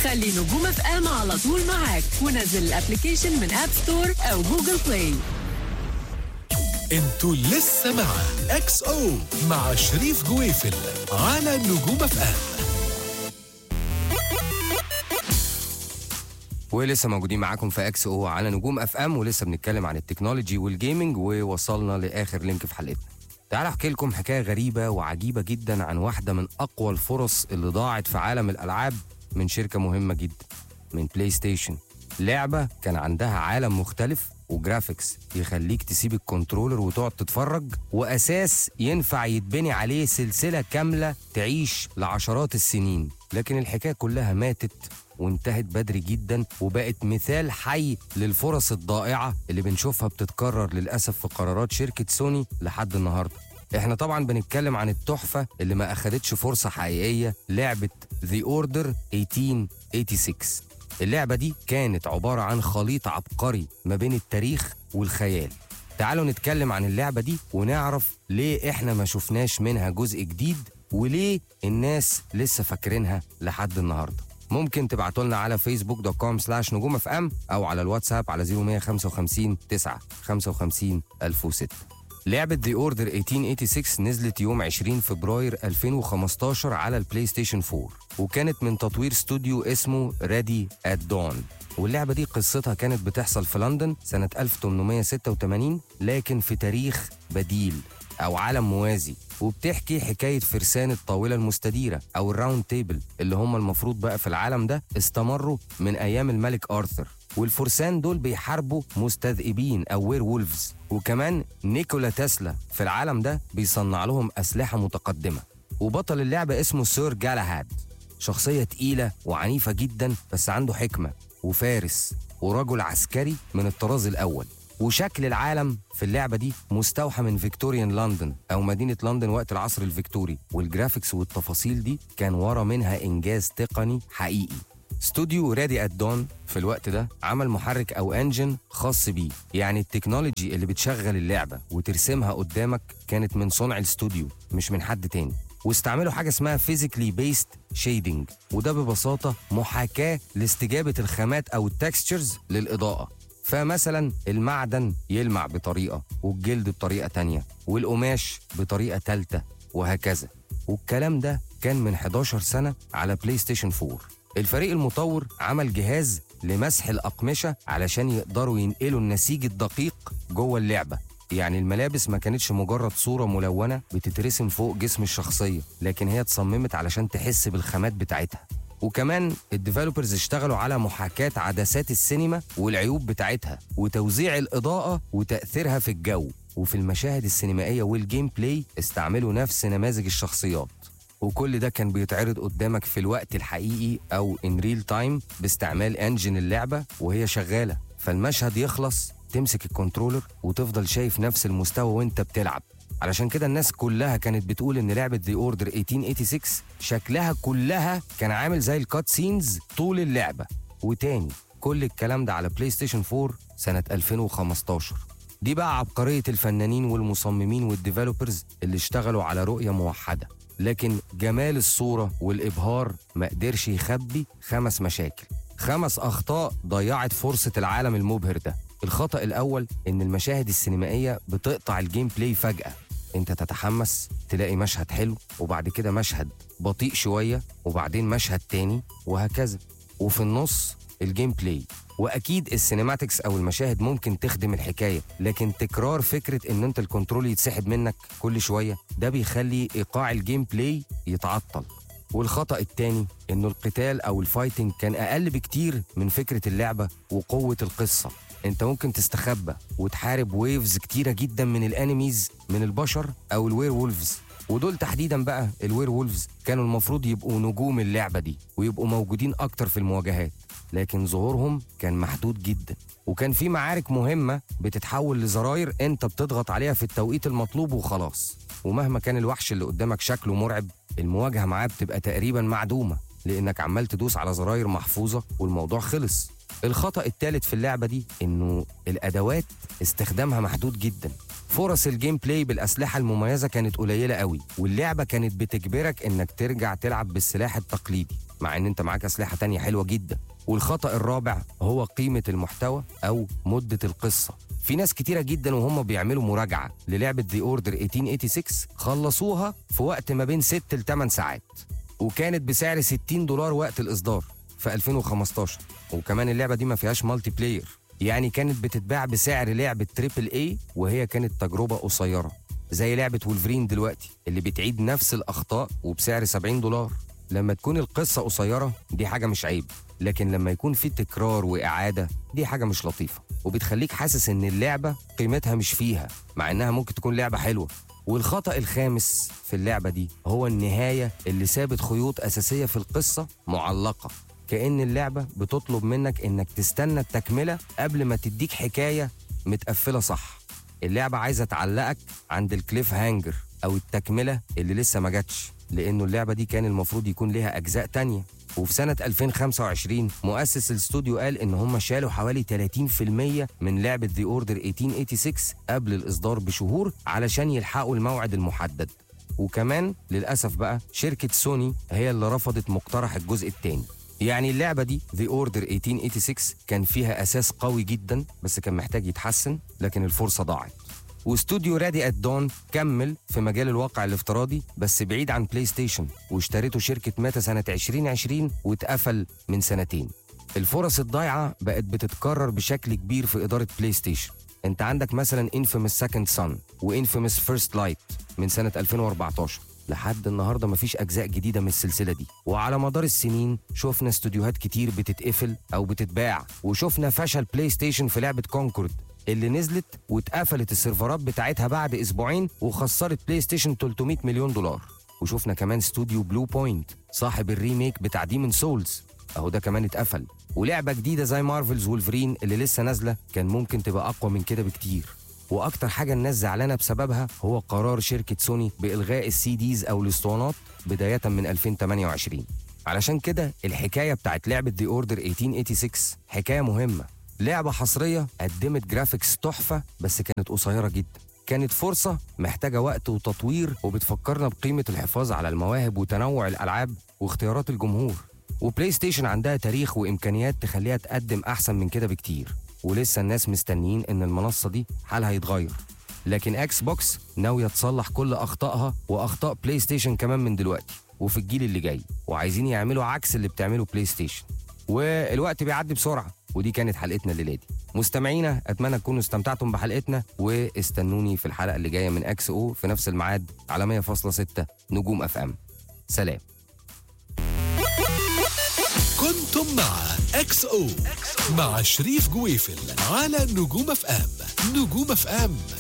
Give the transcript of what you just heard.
خلي نجوم اف ام على طول معاك ونزل الابلكيشن من اب ستور او جوجل بلاي انتوا لسه مع اكس او مع شريف جويفل على نجوم اف ام ولسه موجودين معاكم في اكس او على نجوم اف ام ولسه بنتكلم عن التكنولوجي والجيمنج ووصلنا لاخر لينك في حلقتنا تعالوا احكي لكم حكايه غريبه وعجيبه جدا عن واحده من اقوى الفرص اللي ضاعت في عالم الالعاب من شركه مهمه جدا من بلاي ستيشن لعبه كان عندها عالم مختلف وجرافيكس يخليك تسيب الكنترولر وتقعد تتفرج واساس ينفع يتبني عليه سلسله كامله تعيش لعشرات السنين لكن الحكايه كلها ماتت وانتهت بدري جدا وبقت مثال حي للفرص الضائعه اللي بنشوفها بتتكرر للاسف في قرارات شركه سوني لحد النهارده احنا طبعا بنتكلم عن التحفه اللي ما اخدتش فرصه حقيقيه لعبه ذا اوردر 1886 اللعبه دي كانت عباره عن خليط عبقري ما بين التاريخ والخيال تعالوا نتكلم عن اللعبه دي ونعرف ليه احنا ما شفناش منها جزء جديد وليه الناس لسه فاكرينها لحد النهارده ممكن تبعتوا لنا على فيسبوك دوت كوم سلاش نجوم اف ام او على الواتساب على 0155 9 55 1006 لعبة The Order 1886 نزلت يوم 20 فبراير 2015 على البلاي ستيشن 4 وكانت من تطوير استوديو اسمه Ready at Dawn واللعبة دي قصتها كانت بتحصل في لندن سنة 1886 لكن في تاريخ بديل أو عالم موازي وبتحكي حكاية فرسان الطاولة المستديرة أو الراوند تيبل اللي هم المفروض بقى في العالم ده استمروا من أيام الملك آرثر والفرسان دول بيحاربوا مستذئبين أو وير وولفز وكمان نيكولا تسلا في العالم ده بيصنع لهم أسلحة متقدمة وبطل اللعبة اسمه سير جالاهاد شخصية تقيلة وعنيفة جدا بس عنده حكمة وفارس ورجل عسكري من الطراز الأول وشكل العالم في اللعبة دي مستوحى من فيكتوريان لندن أو مدينة لندن وقت العصر الفيكتوري والجرافيكس والتفاصيل دي كان ورا منها إنجاز تقني حقيقي استوديو ريدي ات دون في الوقت ده عمل محرك او انجن خاص بيه يعني التكنولوجي اللي بتشغل اللعبه وترسمها قدامك كانت من صنع الاستوديو مش من حد تاني واستعملوا حاجه اسمها فيزيكلي بيست شيدنج وده ببساطه محاكاه لاستجابه الخامات او التكستشرز للاضاءه فمثلا المعدن يلمع بطريقه والجلد بطريقه تانية والقماش بطريقه تالتة وهكذا والكلام ده كان من 11 سنه على بلاي ستيشن 4 الفريق المطور عمل جهاز لمسح الأقمشة علشان يقدروا ينقلوا النسيج الدقيق جوه اللعبة يعني الملابس ما كانتش مجرد صورة ملونة بتترسم فوق جسم الشخصية لكن هي اتصممت علشان تحس بالخامات بتاعتها وكمان الديفلوبرز اشتغلوا على محاكاة عدسات السينما والعيوب بتاعتها وتوزيع الإضاءة وتأثيرها في الجو وفي المشاهد السينمائية والجيم بلاي استعملوا نفس نماذج الشخصيات وكل ده كان بيتعرض قدامك في الوقت الحقيقي او ان ريل تايم باستعمال انجن اللعبه وهي شغاله فالمشهد يخلص تمسك الكنترولر وتفضل شايف نفس المستوى وانت بتلعب علشان كده الناس كلها كانت بتقول ان لعبه ذا اوردر 1886 شكلها كلها كان عامل زي الكات سينز طول اللعبه وتاني كل الكلام ده على بلاي ستيشن 4 سنه 2015 دي بقى عبقريه الفنانين والمصممين والديفلوبرز اللي اشتغلوا على رؤيه موحده لكن جمال الصورة والإبهار ما قدرش يخبي خمس مشاكل خمس أخطاء ضيعت فرصة العالم المبهر ده الخطأ الأول إن المشاهد السينمائية بتقطع الجيم بلاي فجأة انت تتحمس تلاقي مشهد حلو وبعد كده مشهد بطيء شوية وبعدين مشهد تاني وهكذا وفي النص الجيم بلاي واكيد السينماتكس او المشاهد ممكن تخدم الحكايه لكن تكرار فكره ان انت الكنترول يتسحب منك كل شويه ده بيخلي ايقاع الجيم بلاي يتعطل والخطا التاني انه القتال او الفايتنج كان اقل بكتير من فكره اللعبه وقوه القصه انت ممكن تستخبى وتحارب ويفز كتيره جدا من الانيميز من البشر او الوير وولفز ودول تحديدا بقى الوير وولفز كانوا المفروض يبقوا نجوم اللعبه دي ويبقوا موجودين اكتر في المواجهات لكن ظهورهم كان محدود جدا وكان في معارك مهمه بتتحول لزراير انت بتضغط عليها في التوقيت المطلوب وخلاص ومهما كان الوحش اللي قدامك شكله مرعب المواجهه معاه بتبقى تقريبا معدومه لانك عمال تدوس على زراير محفوظه والموضوع خلص الخطا الثالث في اللعبه دي انه الادوات استخدامها محدود جدا فرص الجيم بلاي بالاسلحه المميزه كانت قليله قوي واللعبه كانت بتجبرك انك ترجع تلعب بالسلاح التقليدي مع ان انت معاك اسلحه تانية حلوه جدا والخطا الرابع هو قيمه المحتوى او مده القصه في ناس كتيرة جدا وهم بيعملوا مراجعة للعبة The Order 1886 خلصوها في وقت ما بين 6 ل 8 ساعات وكانت بسعر 60 دولار وقت الإصدار في 2015 وكمان اللعبة دي ما فيهاش مالتي بلاير يعني كانت بتتباع بسعر لعبة تريبل اي وهي كانت تجربة قصيرة زي لعبة وولفرين دلوقتي اللي بتعيد نفس الأخطاء وبسعر 70 دولار لما تكون القصة قصيرة دي حاجة مش عيب لكن لما يكون في تكرار وإعادة دي حاجة مش لطيفة وبتخليك حاسس إن اللعبة قيمتها مش فيها مع إنها ممكن تكون لعبة حلوة والخطأ الخامس في اللعبة دي هو النهاية اللي سابت خيوط أساسية في القصة معلقة كأن اللعبة بتطلب منك إنك تستنى التكملة قبل ما تديك حكاية متقفلة صح اللعبة عايزة تعلقك عند الكليف هانجر أو التكملة اللي لسه ما جاتش لأنه اللعبة دي كان المفروض يكون ليها أجزاء تانية وفي سنة 2025 مؤسس الاستوديو قال إن هم شالوا حوالي 30% من لعبة The Order 1886 قبل الإصدار بشهور علشان يلحقوا الموعد المحدد وكمان للأسف بقى شركة سوني هي اللي رفضت مقترح الجزء الثاني يعني اللعبة دي The Order 1886 كان فيها أساس قوي جدا بس كان محتاج يتحسن لكن الفرصة ضاعت واستوديو رادي ات دون كمل في مجال الواقع الافتراضي بس بعيد عن بلاي ستيشن واشترته شركة ميتا سنة 2020 واتقفل من سنتين الفرص الضايعة بقت بتتكرر بشكل كبير في إدارة بلاي ستيشن انت عندك مثلا انفيمس سكند سان وانفيمس فيرست لايت من سنة 2014 لحد النهارده مفيش اجزاء جديده من السلسله دي وعلى مدار السنين شفنا استوديوهات كتير بتتقفل او بتتباع وشفنا فشل بلاي ستيشن في لعبه كونكورد اللي نزلت واتقفلت السيرفرات بتاعتها بعد اسبوعين وخسرت بلاي ستيشن 300 مليون دولار وشفنا كمان استوديو بلو بوينت صاحب الريميك بتاع ديمون سولز اهو ده كمان اتقفل ولعبه جديده زي مارفلز وولفرين اللي لسه نازله كان ممكن تبقى اقوى من كده بكتير واكتر حاجه الناس زعلانه بسببها هو قرار شركه سوني بالغاء السي ديز او الاسطوانات بدايه من 2028 علشان كده الحكايه بتاعت لعبه دي اوردر 1886 حكايه مهمه لعبه حصريه قدمت جرافيكس تحفه بس كانت قصيره جدا كانت فرصة محتاجة وقت وتطوير وبتفكرنا بقيمة الحفاظ على المواهب وتنوع الألعاب واختيارات الجمهور وبلاي ستيشن عندها تاريخ وإمكانيات تخليها تقدم أحسن من كده بكتير ولسه الناس مستنيين إن المنصة دي حالها يتغير لكن اكس بوكس ناوية تصلح كل أخطائها وأخطاء بلاي ستيشن كمان من دلوقتي وفي الجيل اللي جاي وعايزين يعملوا عكس اللي بتعمله بلاي ستيشن والوقت بيعدي بسرعة ودي كانت حلقتنا الليلة دي مستمعينا أتمنى تكونوا استمتعتم بحلقتنا واستنوني في الحلقة اللي جاية من اكس او في نفس الميعاد على 100.6 نجوم اف ام سلام كنتم مع اكس او مع شريف جويفل على نجوم اف ام نجوم اف ام